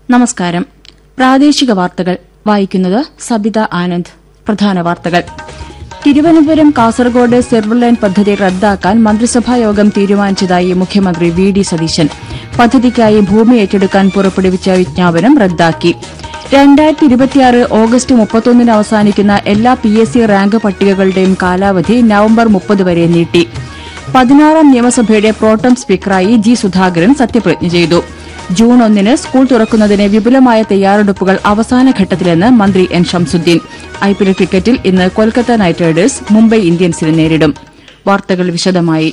നമസ്കാരം പ്രാദേശിക വാർത്തകൾ വായിക്കുന്നത് സബിത ആനന്ദ് പ്രധാന വാർത്തകൾ തിരുവനന്തപുരം കാസർഗോഡ് സെർവർ ലൈൻ പദ്ധതി റദ്ദാക്കാൻ മന്ത്രിസഭായോഗം തീരുമാനിച്ചതായി മുഖ്യമന്ത്രി വി ഡി സതീശൻ പദ്ധതിക്കായി ഭൂമി ഏറ്റെടുക്കാൻ പുറപ്പെടുവിച്ച വിജ്ഞാപനം റദ്ദാക്കി രണ്ടായിരത്തി ഇരുപത്തിയാറ് ഓഗസ്റ്റ് മുപ്പത്തൊന്നിന് അവസാനിക്കുന്ന എല്ലാ പി എസ് സി റാങ്ക് പട്ടികകളുടെയും കാലാവധി നവംബർ മുപ്പത് വരെ നീട്ടി പതിനാറാം നിയമസഭയുടെ പ്രോട്ടം സ്പീക്കറായി ജി സുധാകരൻ സത്യപ്രതിജ്ഞ ചെയ്തു ജൂൺ ഒന്നിന് സ്കൂൾ തുറക്കുന്നതിന് വിപുലമായ തയ്യാറെടുപ്പുകൾ അവസാന ഘട്ടത്തിലെന്ന് മന്ത്രി എൻ ഷംസുദ്ദീൻ ഐപിഎൽ ക്രിക്കറ്റിൽ ഇന്ന് കൊൽക്കത്ത നൈറ്റ് റൈഡേഴ്സ് മുംബൈ ഇന്ത്യൻസിനെ നേരിടും വാർത്തകൾ വിശദമായി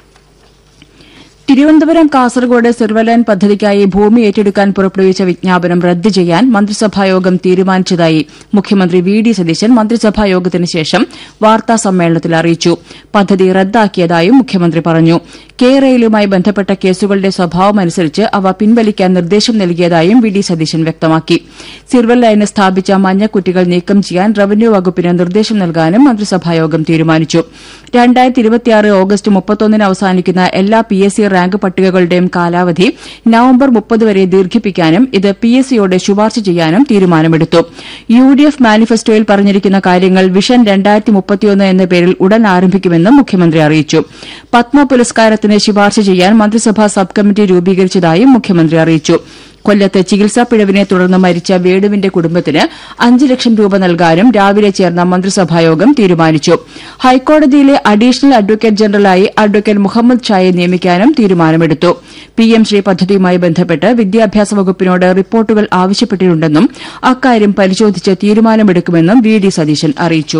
തിരുവനന്തപുരം കാസർഗോഡ് സെർവലൈൻ പദ്ധതിക്കായി ഭൂമി ഏറ്റെടുക്കാൻ പുറപ്പെടുവിച്ച വിജ്ഞാപനം റദ്ദു ചെയ്യാൻ മന്ത്രിസഭായോഗം തീരുമാനിച്ചതായി മുഖ്യമന്ത്രി വി ഡി സതീശൻ മന്ത്രിസഭായോഗത്തിന് ശേഷം വാർത്താ സമ്മേളനത്തിൽ അറിയിച്ചു പദ്ധതി റദ്ദാക്കിയതായും മുഖ്യമന്ത്രി പറഞ്ഞു കെ റെയിലുമായി ബന്ധപ്പെട്ട കേസുകളുടെ സ്വഭാവമനുസരിച്ച് അവ പിൻവലിക്കാൻ നിർദ്ദേശം നൽകിയതായും വി ഡി സതീശൻ വ്യക്തമാക്കി സിർവൽ ലൈന് സ്ഥാപിച്ച മഞ്ഞക്കുറ്റികൾ നീക്കം ചെയ്യാൻ റവന്യൂ വകുപ്പിന് നിർദ്ദേശം നൽകാനും മന്ത്രിസഭായോഗം തീരുമാനിച്ചു ഓഗസ്റ്റ് മുപ്പത്തൊന്നിന് അവസാനിക്കുന്ന എല്ലാ പി എസ് സി റാങ്ക് പട്ടികകളുടെയും കാലാവധി നവംബർ മുപ്പത് വരെ ദീർഘിപ്പിക്കാനും ഇത് പി എസ് സിയോട് ശുപാർശ ചെയ്യാനും തീരുമാനമെടുത്തു യു ഡി എഫ് മാനിഫെസ്റ്റോയിൽ പറഞ്ഞിരിക്കുന്ന കാര്യങ്ങൾ വിഷൻ രണ്ടായിരത്തി മുപ്പത്തിയൊന്ന് എന്ന പേരിൽ ഉടൻ ആരംഭിക്കുമെന്നും മുഖ്യമന്ത്രി അറിയിച്ചു പത്മ പുരസ്കാരത്തിന് ശുപാർശ ചെയ്യാൻ മന്ത്രിസഭാ സബ് കമ്മിറ്റി രൂപീകരിച്ചതായും മുഖ്യമന്ത്രി അറിയിച്ചു കൊല്ലത്ത് ചികിത്സാ പിഴവിനെ തുടർന്ന് മരിച്ച വേണുവിന്റെ കുടുംബത്തിന് അഞ്ച് ലക്ഷം രൂപ നൽകാനും രാവിലെ ചേർന്ന മന്ത്രിസഭായോഗം തീരുമാനിച്ചു ഹൈക്കോടതിയിലെ അഡീഷണൽ അഡ്വക്കേറ്റ് ജനറലായി അഡ്വക്കേറ്റ് മുഹമ്മദ് ഷായെ നിയമിക്കാനും തീരുമാനമെടുത്ു പിഎം ശ്രീ പദ്ധതിയുമായി ബന്ധപ്പെട്ട് വിദ്യാഭ്യാസ വകുപ്പിനോട് റിപ്പോർട്ടുകൾ ആവശ്യപ്പെട്ടിട്ടുണ്ടെന്നും അക്കാര്യം പരിശോധിച്ച് തീരുമാനമെടുക്കുമെന്നും വി ഡി സതീശൻ അറിയിച്ചു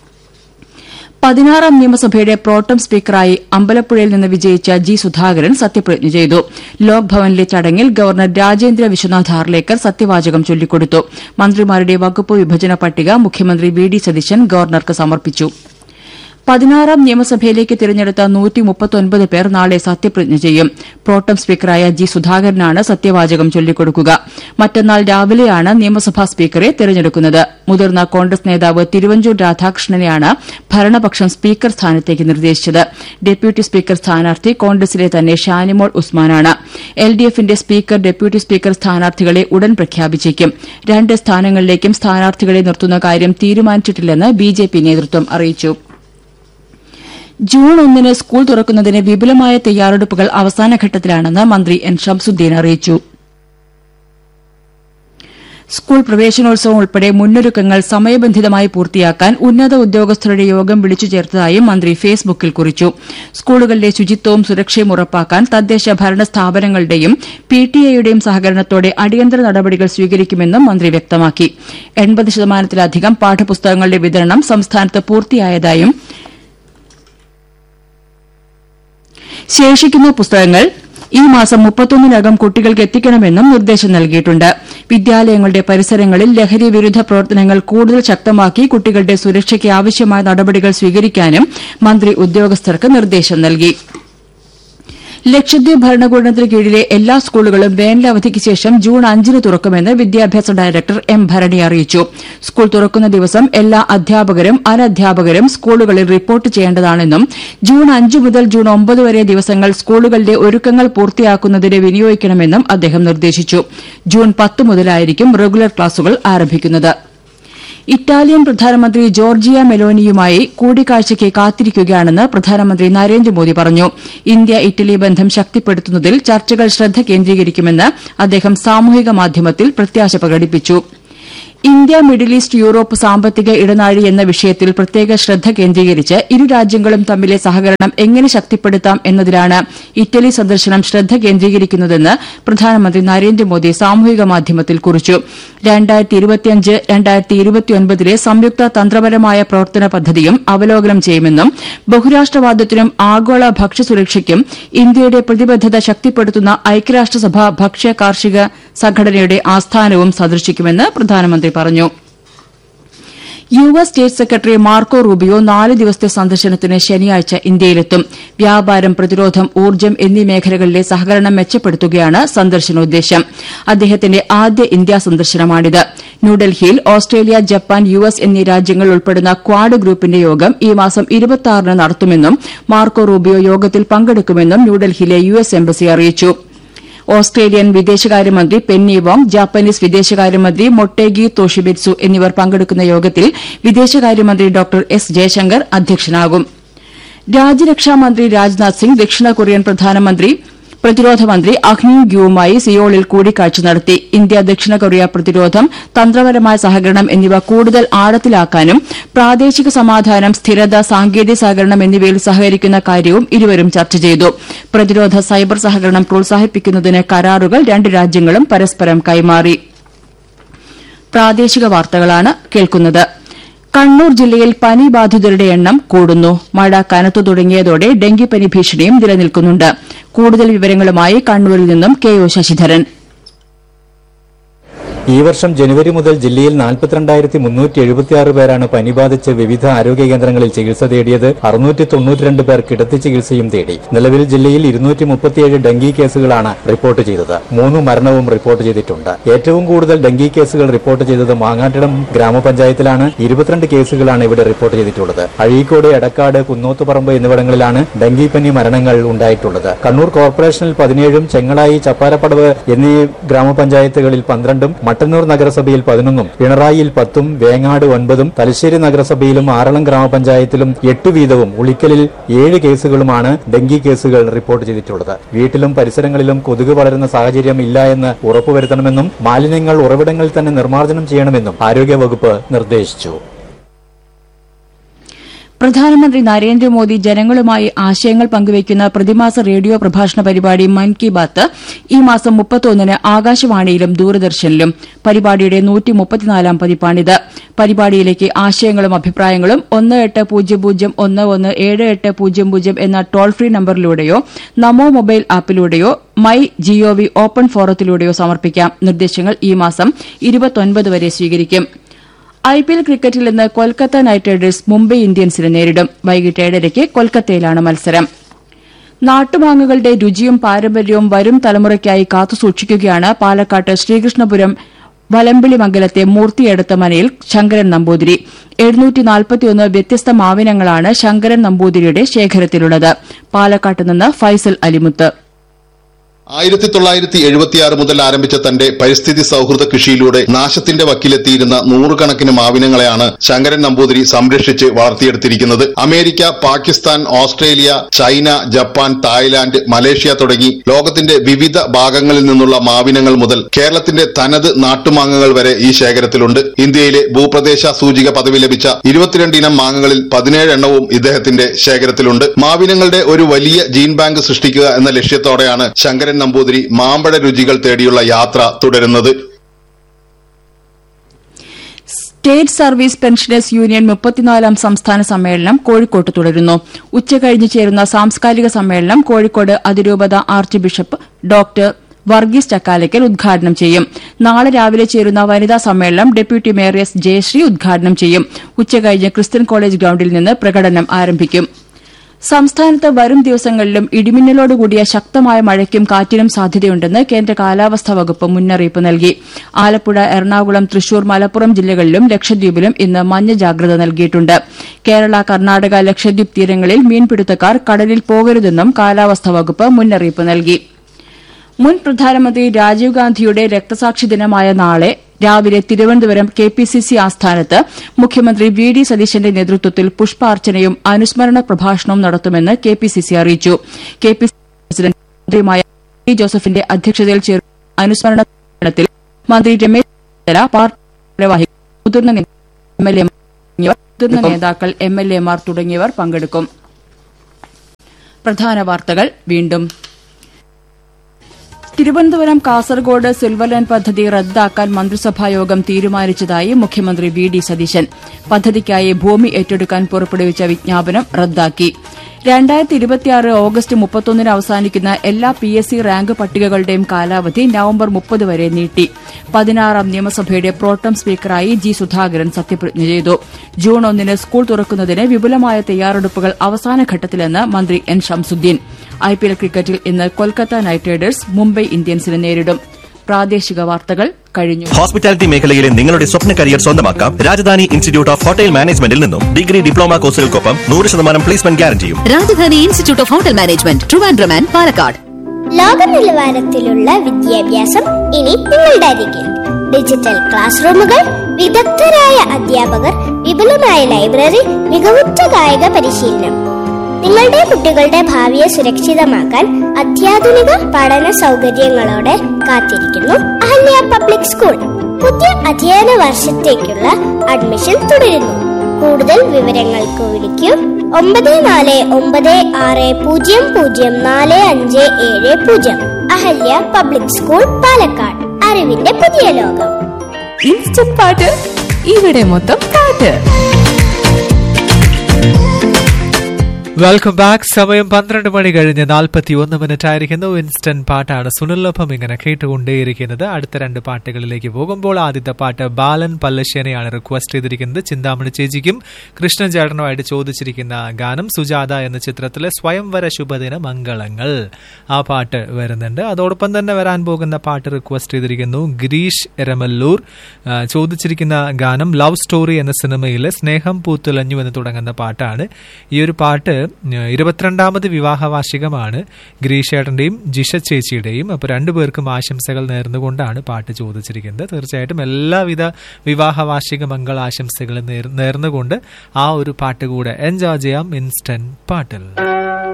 പതിനാറാം നിയമസഭയുടെ പ്രോട്ടം സ്പീക്കറായി അമ്പലപ്പുഴയിൽ നിന്ന് വിജയിച്ച ജി സുധാകരൻ സത്യപ്രതിജ്ഞ ചെയ്തു ലോക് ഭവനിലെ ചടങ്ങിൽ ഗവർണർ രാജേന്ദ്ര വിശ്വനാഥ് ഹാർലേക്കർ സത്യവാചകം ചൊല്ലിക്കൊടുത്തു മന്ത്രിമാരുടെ വകുപ്പ് വിഭജന പട്ടിക മുഖ്യമന്ത്രി വി ഡി സതീശൻ ഗവർണർക്ക് സമർപ്പിച്ചു പതിനാറാം നിയമസഭയിലേക്ക് തിരഞ്ഞെടുത്ത പേർ നാളെ സത്യപ്രതിജ്ഞ ചെയ്യും പ്രോട്ടം സ്പീക്കറായ ജി സുധാകരനാണ് സത്യവാചകം ചൊല്ലിക്കൊടുക്കുക മറ്റന്നാൾ രാവിലെയാണ് നിയമസഭാ സ്പീക്കറെ തെരഞ്ഞെടുക്കുന്നത് മുതിർന്ന കോൺഗ്രസ് നേതാവ് തിരുവഞ്ചൂർ രാധാകൃഷ്ണനെയാണ് ഭരണപക്ഷം സ്പീക്കർ സ്ഥാനത്തേക്ക് നിർദ്ദേശിച്ചത് ഡെപ്യൂട്ടി സ്പീക്കർ സ്ഥാനാർത്ഥി കോൺഗ്രസിലെ തന്നെ ഷാനിമോൾ ഉസ്മാനാണ് എൽഡിഎഫിന്റെ സ്പീക്കർ ഡെപ്യൂട്ടി സ്പീക്കർ സ്ഥാനാർത്ഥികളെ ഉടൻ പ്രഖ്യാപിച്ചേക്കും രണ്ട് സ്ഥാനങ്ങളിലേക്കും സ്ഥാനാർത്ഥികളെ നിർത്തുന്ന കാര്യം തീരുമാനിച്ചിട്ടില്ലെന്ന് ബിജെപി നേതൃത്വം അറിയിച്ചു ജൂൺ ഒന്നിന് സ്കൂൾ തുറക്കുന്നതിന് വിപുലമായ തയ്യാറെടുപ്പുകൾ അവസാനഘട്ടത്തിലാണെന്ന് മന്ത്രി എൻ ഷംസുദ്ദീൻ അറിയിച്ചു സ്കൂൾ പ്രവേശനോത്സവം ഉൾപ്പെടെ മുന്നൊരുക്കങ്ങൾ സമയബന്ധിതമായി പൂർത്തിയാക്കാൻ ഉന്നത ഉദ്യോഗസ്ഥരുടെ യോഗം വിളിച്ചു ചേർത്തതായും മന്ത്രി ഫേസ്ബുക്കിൽ കുറിച്ചു സ്കൂളുകളിലെ ശുചിത്വവും സുരക്ഷയും ഉറപ്പാക്കാൻ തദ്ദേശ ഭരണ സ്ഥാപനങ്ങളുടെയും പിടിഎയുടെയും സഹകരണത്തോടെ അടിയന്തര നടപടികൾ സ്വീകരിക്കുമെന്നും മന്ത്രി വ്യക്തമാക്കി എൺപത് ശതമാനത്തിലധികം പാഠപുസ്തകങ്ങളുടെ വിതരണം സംസ്ഥാനത്ത് പൂർത്തിയായതായും ശേഷിക്കുന്ന പുസ്തകങ്ങൾ ഈ മാസം മുപ്പത്തൊന്നിനകം കുട്ടികൾക്ക് എത്തിക്കണമെന്നും നിർദ്ദേശം നൽകിയിട്ടുണ്ട് വിദ്യാലയങ്ങളുടെ പരിസരങ്ങളിൽ ലഹരി വിരുദ്ധ പ്രവർത്തനങ്ങൾ കൂടുതൽ ശക്തമാക്കി കുട്ടികളുടെ സുരക്ഷയ്ക്ക് ആവശ്യമായ നടപടികൾ സ്വീകരിക്കാനും മന്ത്രി ഉദ്യോഗസ്ഥർക്ക് നിർദ്ദേശം നൽകി ലക്ഷദ്വീപ് ഭരണകൂടത്തിന് കീഴിലെ എല്ലാ സ്കൂളുകളും വേനലവധിക്ക് ശേഷം ജൂൺ അഞ്ചിന് തുറക്കുമെന്ന് വിദ്യാഭ്യാസ ഡയറക്ടർ എം ഭരണി അറിയിച്ചു സ്കൂൾ തുറക്കുന്ന ദിവസം എല്ലാ അധ്യാപകരും അനധ്യാപകരും സ്കൂളുകളിൽ റിപ്പോർട്ട് ചെയ്യേണ്ടതാണെന്നും ജൂൺ അഞ്ച് മുതൽ ജൂൺ ഒമ്പത് വരെ ദിവസങ്ങൾ സ്കൂളുകളുടെ ഒരുക്കങ്ങൾ പൂർത്തിയാക്കുന്നതിന് വിനിയോഗിക്കണമെന്നും അദ്ദേഹം നിർദ്ദേശിച്ചു ജൂൺ പത്ത് മുതലായിരിക്കും റെഗുലർ ക്ലാസുകൾ ആരംഭിക്കുന്നത് ഇറ്റാലിയൻ പ്രധാനമന്ത്രി ജോർജിയ മെലോനിയുമായി കൂടിക്കാഴ്ചയ്ക്ക് കാത്തിരിക്കുകയാണെന്ന് പ്രധാനമന്ത്രി നരേന്ദ്രമോദി പറഞ്ഞു ഇന്ത്യ ഇറ്റലി ബന്ധം ശക്തിപ്പെടുത്തുന്നതിൽ ചർച്ചകൾ ശ്രദ്ധ കേന്ദ്രീകരിക്കുമെന്ന് അദ്ദേഹം സാമൂഹിക മാധ്യമത്തിൽ പ്രത്യാശ പ്രകടിപ്പിച്ചു ഇന്ത്യ മിഡിൽ ഈസ്റ്റ് യൂറോപ്പ് സാമ്പത്തിക ഇടനാഴി എന്ന വിഷയത്തിൽ പ്രത്യേക ശ്രദ്ധ കേന്ദ്രീകരിച്ച് ഇരു രാജ്യങ്ങളും തമ്മിലെ സഹകരണം എങ്ങനെ ശക്തിപ്പെടുത്താം എന്നതിലാണ് ഇറ്റലി സന്ദർശനം ശ്രദ്ധ കേന്ദ്രീകരിക്കുന്നതെന്ന് പ്രധാനമന്ത്രി നരേന്ദ്രമോദി സാമൂഹിക മാധ്യമത്തിൽ കുറിച്ചു ലെ സംയുക്ത തന്ത്രപരമായ പ്രവർത്തന പദ്ധതിയും അവലോകനം ചെയ്യുമെന്നും ബഹുരാഷ്ട്രവാദത്തിനും ആഗോള ഭക്ഷ്യസുരക്ഷയ്ക്കും ഇന്ത്യയുടെ പ്രതിബദ്ധത ശക്തിപ്പെടുത്തുന്ന ഐക്യരാഷ്ട്രസഭ ഭക്ഷ്യ കാർഷിക സംഘടനയുടെ ആസ്ഥാനവും സന്ദർശിക്കുമെന്ന് പ്രധാനമന്ത്രി പറഞ്ഞു U S state secretary Marco Rubio നാല് ദിവസത്തെ സന്ദർശനത്തിന് ശനിയാഴ്ച ഇന്ത്യയിലെത്തും വ്യാപാരം പ്രതിരോധം ഊർജ്ജം എന്നീ മേഖലകളിലെ സഹകരണം മെച്ചപ്പെടുത്തുകയാണ് സന്ദർശനോദ്ദേശം അദ്ദേഹത്തിന്റെ ആദ്യ ഇന്ത്യാ സന്ദർശനമാണിത് ന്യൂഡൽഹിയിൽ ഓസ്ട്രേലിയ ജപ്പാൻ യു എസ് എന്നീ രാജ്യങ്ങൾ ഉൾപ്പെടുന്ന ക്വാഡ് ഗ്രൂപ്പിന്റെ യോഗം ഈ മാസം ഇരുപത്തിയാറിന് നടത്തുമെന്നും മാർക്കോ റൂബിയോ യോഗത്തിൽ പങ്കെടുക്കുമെന്നും ന്യൂഡൽഹിയിലെ യു എസ് എംബസി അറിയിച്ചു ഓസ്ട്രേലിയൻ വിദേശകാര്യമന്ത്രി പെന്നി വോങ് ജാപ്പനീസ് വിദേശകാര്യമന്ത്രി മൊട്ടേഗി തോഷിബിറ്റ്സു എന്നിവർ പങ്കെടുക്കുന്ന യോഗത്തിൽ വിദേശകാര്യമന്ത്രി ഡോക്ടർ എസ് ജയശങ്കർ അധ്യക്ഷനാകും രാജ്യരക്ഷാമന്ത്രി രാജ്നാഥ് സിംഗ് ദക്ഷിണ കൊറിയൻ പ്രധാനമന്ത്രി പ്രതിരോധ മന്ത്രി അഹ്നു ഗ്യുവുമായി സിയോളിൽ കൂടിക്കാഴ്ച നടത്തി ഇന്ത്യ ദക്ഷിണ കൊറിയ പ്രതിരോധം തന്ത്രപരമായ സഹകരണം എന്നിവ കൂടുതൽ ആഴത്തിലാക്കാനും പ്രാദേശിക സമാധാനം സ്ഥിരത സാങ്കേതിക സഹകരണം എന്നിവയിൽ സഹകരിക്കുന്ന കാര്യവും ഇരുവരും ചർച്ച ചെയ്തു പ്രതിരോധ സൈബർ സഹകരണം പ്രോത്സാഹിപ്പിക്കുന്നതിന് കരാറുകൾ രണ്ട് രാജ്യങ്ങളും പരസ്പരം കൈമാറി പ്രാദേശിക വാർത്തകളാണ് കേൾക്കുന്നത് കണ്ണൂർ ജില്ലയിൽ പനി ബാധിതരുടെ എണ്ണം കൂടുന്നു മഴ കനത്തു തുടങ്ങിയതോടെ ഡെങ്കിപ്പനി ഭീഷണിയും നിലനിൽക്കുന്നുണ്ട് കൂടുതൽ വിവരങ്ങളുമായി കണ്ണൂരിൽ നിന്നും കെ ഒ ശശിധരൻ ഈ വർഷം ജനുവരി മുതൽ ജില്ലയിൽ നാൽപ്പത്തിരണ്ടായിരത്തി മുന്നൂറ്റി എഴുപത്തിയാറ് പേരാണ് പനി ബാധിച്ച് വിവിധ ആരോഗ്യ കേന്ദ്രങ്ങളിൽ ചികിത്സ തേടിയത് അറുന്നൂറ്റി തൊണ്ണൂറ്റിരണ്ട് പേർ കിടത്തി ചികിത്സയും തേടി നിലവിൽ ജില്ലയിൽ ഇരുന്നൂറ്റി മുപ്പത്തിയേഴ് ഡെങ്കി കേസുകളാണ് റിപ്പോർട്ട് ചെയ്തത് മൂന്ന് മരണവും റിപ്പോർട്ട് ചെയ്തിട്ടുണ്ട് ഏറ്റവും കൂടുതൽ ഡെങ്കി കേസുകൾ റിപ്പോർട്ട് ചെയ്തത് മാങ്ങാട്ടിടം ഗ്രാമപഞ്ചായത്തിലാണ് ഇരുപത്തിരണ്ട് കേസുകളാണ് ഇവിടെ റിപ്പോർട്ട് ചെയ്തിട്ടുള്ളത് അഴീക്കോട് എടക്കാട് കുന്നോത്തുപറമ്പ് എന്നിവിടങ്ങളിലാണ് ഡെങ്കിപ്പനി മരണങ്ങൾ ഉണ്ടായിട്ടുള്ളത് കണ്ണൂർ കോർപ്പറേഷനിൽ പതിനേഴും ചെങ്ങളായി ചപ്പാരപ്പടവ് എന്നീ ഗ്രാമപഞ്ചായത്തുകളിൽ പന്ത്രണ്ടും മട്ടന്നൂർ നഗരസഭയിൽ പതിനൊന്നും പിണറായിയിൽ പത്തും വേങ്ങാട് ഒൻപതും തലശ്ശേരി നഗരസഭയിലും ആറളം ഗ്രാമപഞ്ചായത്തിലും എട്ട് വീതവും ഉളിക്കലിൽ ഏഴ് കേസുകളുമാണ് ഡെങ്കി കേസുകൾ റിപ്പോർട്ട് ചെയ്തിട്ടുള്ളത് വീട്ടിലും പരിസരങ്ങളിലും കൊതുക് വളരുന്ന സാഹചര്യം ഇല്ല എന്ന് ഉറപ്പുവരുത്തണമെന്നും മാലിന്യങ്ങൾ ഉറവിടങ്ങളിൽ തന്നെ നിർമ്മാർജ്ജനം ചെയ്യണമെന്നും ആരോഗ്യവകുപ്പ് നിർദ്ദേശിച്ചു പ്രധാനമന്ത്രി നരേന്ദ്രമോദി ജനങ്ങളുമായി ആശയങ്ങൾ പങ്കുവയ്ക്കുന്ന പ്രതിമാസ റേഡിയോ പ്രഭാഷണ പരിപാടി മൻ കി ബാത്ത് ഈ മാസം മുപ്പത്തൊന്നിന് ആകാശവാണിയിലും ദൂരദർശനിലും പരിപാടിയുടെ നൂറ്റിമുപ്പത്തിനാലാം പതിപ്പാണിത് പരിപാടിയിലേക്ക് ആശയങ്ങളും അഭിപ്രായങ്ങളും ഒന്ന് എട്ട് പൂജ്യം പൂജ്യം ഒന്ന് ഒന്ന് ഏഴ് എട്ട് പൂജ്യം പൂജ്യം എന്ന ടോൾ ഫ്രീ നമ്പറിലൂടെയോ നമോ മൊബൈൽ ആപ്പിലൂടെയോ മൈ ജിഒവി ഓപ്പൺ ഫോറത്തിലൂടെയോ സമർപ്പിക്കാം നിർദ്ദേശങ്ങൾ ഈ മാസം ഇരുപത്തൊൻപത് വരെ സ്വീകരിക്കും ഐ പി എൽ ക്രിക്കറ്റിൽ ഇന്ന് കൊൽക്കത്ത നൈറ്റ് റൈഡേഴ്സ് മുംബൈ ഇന്ത്യൻസിനെ നേരിടും വൈകിട്ട് ഏഴരയ്ക്ക് കൊൽക്കത്തയിലാണ് മത്സരം നാട്ടുമാങ്ങകളുടെ രുചിയും പാരമ്പര്യവും വരും തലമുറയ്ക്കായി കാത്തുസൂക്ഷിക്കുകയാണ് പാലക്കാട്ട് ശ്രീകൃഷ്ണപുരം വലമ്പിളി മംഗലത്തെ മൂർത്തിയെടുത്ത മനയിൽ ശങ്കരൻ നമ്പൂതിരി വ്യത്യസ്ത മാവിനങ്ങളാണ് ശങ്കരൻ നമ്പൂതിരിയുടെ ശേഖരത്തിലുള്ളത് പാലക്കാട്ട് നിന്ന് ഫൈസൽ അലിമുത്ത് ആയിരത്തി തൊള്ളായിരത്തി എഴുപത്തിയാറ് മുതൽ ആരംഭിച്ച തന്റെ പരിസ്ഥിതി സൌഹൃദ കൃഷിയിലൂടെ നാശത്തിന്റെ വക്കിലെത്തിയിരുന്ന നൂറുകണക്കിന് മാവിനങ്ങളെയാണ് ശങ്കരൻ നമ്പൂതിരി സംരക്ഷിച്ച് വളർത്തിയെടുത്തിരിക്കുന്നത് America Pakistan Australia China Japan Thailand Malaysia തുടങ്ങി ലോകത്തിന്റെ വിവിധ ഭാഗങ്ങളിൽ നിന്നുള്ള മാവിനങ്ങൾ മുതൽ കേരളത്തിന്റെ തനത് നാട്ടുമാങ്ങകൾ വരെ ഈ ശേഖരത്തിലുണ്ട് ഇന്ത്യയിലെ ഭൂപ്രദേശ സൂചിക പദവി ലഭിച്ച ഇരുപത്തിരണ്ട് ഇനം മാങ്ങകളിൽ പതിനേഴ് എണ്ണവും ഇദ്ദേഹത്തിന്റെ ശേഖരത്തിലുണ്ട് മാവിനങ്ങളുടെ ഒരു വലിയ ജീൻ ബാങ്ക് സൃഷ്ടിക്കുക എന്ന ലക്ഷ്യത്തോടെയാണ് ശങ്കരൻ നമ്പൂതിരി മാമ്പഴ രുചികൾ തേടിയുള്ള യാത്ര തുടരുന്നത് സ്റ്റേറ്റ് സർവീസ് പെൻഷനേഴ്സ് യൂണിയൻ മുപ്പത്തിനാലാം സംസ്ഥാന സമ്മേളനം കോഴിക്കോട്ട് തുടരുന്നു ഉച്ചകഴിഞ്ഞ് ചേരുന്ന സാംസ്കാരിക സമ്മേളനം കോഴിക്കോട് അതിരൂപത archbishop doctor Varghese Chakkalakkal ഉദ്ഘാടനം ചെയ്യും നാളെ രാവിലെ ചേരുന്ന വനിതാ സമ്മേളനം ഡെപ്യൂട്ടി മേയർ എസ് ജയശ്രീ ഉദ്ഘാടനം ചെയ്യും ഉച്ചകഴിഞ്ഞ് ക്രിസ്ത്യൻ കോളേജ് ഗ്രൌണ്ടിൽ നിന്ന് പ്രകടനം ആരംഭിക്കും സംസ്ഥാനത്ത് വരും ദിവസങ്ങളിലും ഇടിമിന്നലോടുകൂടിയ ശക്തമായ മഴയ്ക്കും കാറ്റിനും സാധ്യതയുണ്ടെന്ന് കേന്ദ്ര കാലാവസ്ഥാ വകുപ്പ് മുന്നറിയിപ്പ് നൽകി ആലപ്പുഴ എറണാകുളം തൃശൂർ മലപ്പുറം ജില്ലകളിലും ലക്ഷദ്വീപിലും ഇന്ന് മഞ്ഞ ജാഗ്രത നൽകിയിട്ടുണ്ട് കേരള കർണാടക ലക്ഷദ്വീപ് തീരങ്ങളിൽ മീൻപിടുത്തക്കാർ കടലിൽ പോകരുതെന്നും കാലാവസ്ഥാ വകുപ്പ് മുന്നറിയിപ്പ് നൽകി മുൻ പ്രധാനമന്ത്രി രാജീവ് ഗാന്ധിയുടെ രക്തസാക്ഷി ദിനമായ നാളെ രാവിലെ Thiruvananthapuram K P C C ആസ്ഥാനത്ത് മുഖ്യമന്ത്രി വി ഡി സതീശന്റെ നേതൃത്വത്തിൽ പുഷ്പാർച്ചനയും അനുസ്മരണ പ്രഭാഷണവും നടത്തുമെന്ന് കെ പി സി സി അറിയിച്ചു കെ പി സി പ്രസിഡന്റ് മന്ത്രിയുമായ ടി ജോസഫിന്റെ അധ്യക്ഷതയിൽ ചേർന്ന അനുസ്മരണ സമ്മേളനത്തിൽ മന്ത്രി രമേശ് ചെന്നിത്തല പാർട്ടി ഭാരവാഹികൾ മുതിർന്ന നേതാക്കൾ മുതിർന്ന നേതാക്കൾ എം എൽ എമാർ തുടങ്ങിയവർ പങ്കെടുക്കും പ്രധാന വാർത്തകൾ വീണ്ടും തിരുവനന്തപുരം കാസർഗോഡ് സിൽവർ ലൈൻ പദ്ധതി റദ്ദാക്കാൻ മന്ത്രിസഭായോഗം തീരുമാനിച്ചതായി മുഖ്യമന്ത്രി വി ഡി സതീശൻ പദ്ധതിക്കായി ഭൂമി ഏറ്റെടുക്കാൻ പുറപ്പെടുവിച്ച വിജ്ഞാപനം റദ്ദാക്കി രണ്ടായിരത്തി ഇരുപത്തിയാറ് ഓഗസ്റ്റ് മുപ്പത്തൊന്നിന് അവസാനിക്കുന്ന എല്ലാ പി എസ് സി റാങ്ക് പട്ടികകളുടെയും കാലാവധി നവംബർ മുപ്പത് വരെ നീട്ടി പതിനാറാം നിയമസഭയുടെ പ്രോട്ടം സ്പീക്കറായി ജി സുധാകരൻ സത്യപ്രതിജ്ഞ ചെയ്തു ജൂൺ ഒന്നിന് സ്കൂൾ തുറക്കുന്നതിന് വിപുലമായ തയ്യാറെടുപ്പുകൾ അവസാനഘട്ടത്തിലെന്ന് മന്ത്രി എൻ ഷംസുദ്ദീൻ ഐപിഎൽ ക്രിക്കറ്റിൽ ഇന്ന് കൊൽക്കത്ത നൈറ്റ് റൈഡേഴ്സ് മുംബൈ ഇന്ത്യൻസിനെ നേരിടും പ്രാദേശിക വാർത്തകൾ കഴിഞ്ഞു ഹോസ്പിറ്റാലിറ്റി മേഖലയിലെ നിങ്ങളുടെ സ്വപ്ന കരിയർ സ്വന്തമാക്കാം രാജധാനി ഇൻസ്റ്റിറ്റ്യൂട്ട് ഓഫ് ഹോട്ടൽ മാനേജ്മെന്റിൽ നിന്നും ഡിഗ്രി ഡിപ്ലോമ കോഴ്സുകൾക്കൊപ്പം നൂറ് ശതമാനം പ്ലേസ്മെന്റ് ഗ്യാരണ്ടിയും Rajadhani institute of hotel management Trivandrum and Palakkad ലോക നിലവാരത്തിലുള്ള വിദ്യാഭ്യാസം ഇനി നിങ്ങളുടെ അരികിൽ ഡിജിറ്റൽ ക്ലാസ് റൂമുകൾ വിദഗ്ധരായ അധ്യാപകർ വിപുലമായ ലൈബ്രറി മികവുറ്റ കായിക പരിശീലനം നിങ്ങളുടെ കുട്ടികളുടെ ഭാവിയെ സുരക്ഷിതമാക്കാൻ അത്യാധുനിക പഠന സൗകര്യങ്ങളോടെ കാത്തിരിക്കുന്നു അഹല്യ പബ്ലിക് സ്കൂൾ പുതിയ അധ്യയന വർഷത്തേക്കുള്ള അഡ്മിഷൻ തുടരുന്നു കൂടുതൽ വിവരങ്ങൾക്ക് വിളിക്കൂ ഒമ്പത് നാല് ഒമ്പത് ആറ് പൂജ്യം പൂജ്യം നാല് അഞ്ച് ഏഴ് പൂജ്യം അഹല്യ പബ്ലിക് സ്കൂൾ പാലക്കാട് അറിവിന്റെ പുതിയ ലോകം ഇൻസ്റ്റന്റ് പാട്ട് ഇവിടെ മൊത്തം പാട്ട് വെൽക്കം ബാക്ക് സമയം പന്ത്രണ്ട് മണി കഴിഞ്ഞ് നാൽപ്പത്തി ഒന്ന് മിനിറ്റ് ആയിരിക്കുന്നു ഇൻസ്റ്റന്റ് പാട്ടാണ് സുനിലൊപ്പം ഇങ്ങനെ കേട്ടുകൊണ്ടേയിരിക്കുന്നത് അടുത്ത രണ്ട് പാട്ടുകളിലേക്ക് പോകുമ്പോൾ ആദ്യത്തെ പാട്ട് ബാലൻ പല്ലശ്ശേനെയാണ് റിക്വസ്റ്റ് ചെയ്തിരിക്കുന്നത് ചിന്താമണി ചേച്ചിക്കും കൃഷ്ണൻ ചേട്ടനുമായിട്ട് ചോദിച്ചിരിക്കുന്ന ഗാനം സുജാത എന്ന ചിത്രത്തിലെ സ്വയംവര ശുഭദിന മംഗളങ്ങൾ ആ പാട്ട് വരുന്നുണ്ട് അതോടൊപ്പം തന്നെ വരാൻ പോകുന്ന പാട്ട് റിക്വസ്റ്റ് ചെയ്തിരിക്കുന്നു ഗിരീഷ് എരമല്ലൂർ ആ, ചോദിച്ചിരിക്കുന്ന ഗാനം ലവ് സ്റ്റോറി എന്ന സിനിമയിലെ സ്നേഹം പൂത്തുലഞ്ഞു എന്ന് തുടങ്ങുന്ന പാട്ടാണ് ഈ ഒരു പാട്ട് ഉം, ഇരുപത്തിരണ്ടാമത് വിവാഹ വാർഷികമാണ് ഗിരീഷേട്ടന്റെയും ജിഷ ചേച്ചിയുടെയും അപ്പോൾ രണ്ടുപേർക്കും ആശംസകൾ നേർന്നുകൊണ്ടാണ് പാട്ട് ചോദിച്ചിരിക്കുന്നത് തീർച്ചയായിട്ടും എല്ലാവിധ വിവാഹ വാർഷിക മംഗളാശംസകളും നേർ നേർന്നുകൊണ്ട് ആ ഒരു പാട്ട് കൂടെ എൻജോയ് ചെയ്യാം ഇൻസ്റ്റന്റ് പാട്ടിൽ